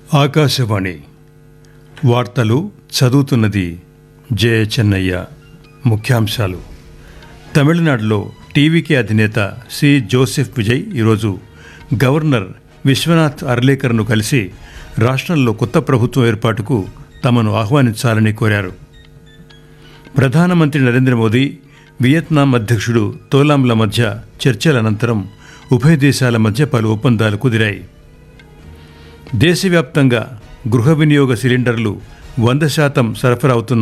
ఆకాశవాణి వార్తలు చదువుతున్నది జయ చెన్నయ్య ముఖ్యాంశాలు తమిళనాడులో టీవీకే అధినేత సి జోసెఫ్ విజయ్ ఈరోజు గవర్నర్ విశ్వనాథ్ అర్లేకర్ను కలిసి రాష్ట్రంలో కొత్త ప్రభుత్వం ఏర్పాటుకు తమను ఆహ్వానించాలని కోరారు ప్రధానమంత్రి నరేంద్ర మోదీ వియత్నాం అధ్యక్షుడు తోలాంల మధ్య చర్చల అనంతరం ఉభయ దేశాల మధ్య పలు ఒప్పందాలు కుదిరాయి దేశవ్యాప్తంగా గృహ వినియోగ సిలిండర్లు వంద శాతం సరఫరా అవుతున్న